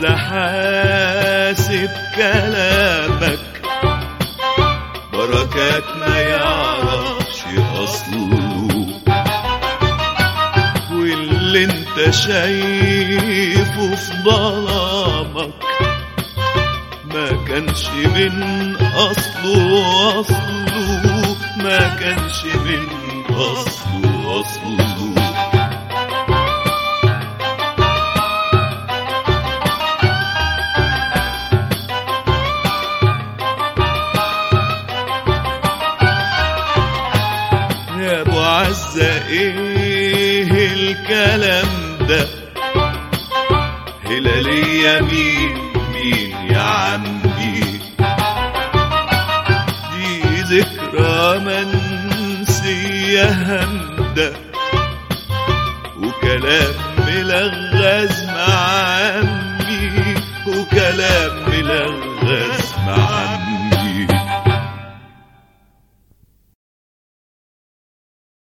عز حاسب كلامك بركات ما يعرفش أصله واللي انت شايفه في ظلامك ما كانش من أصله أصله ما كانش من أصله أصله يا ابو عزة ايه الكلام ده هلالية مين مين يا عمي دي ذكرى منسية همدة وكلام ملغز مع عمي وكلام ملغز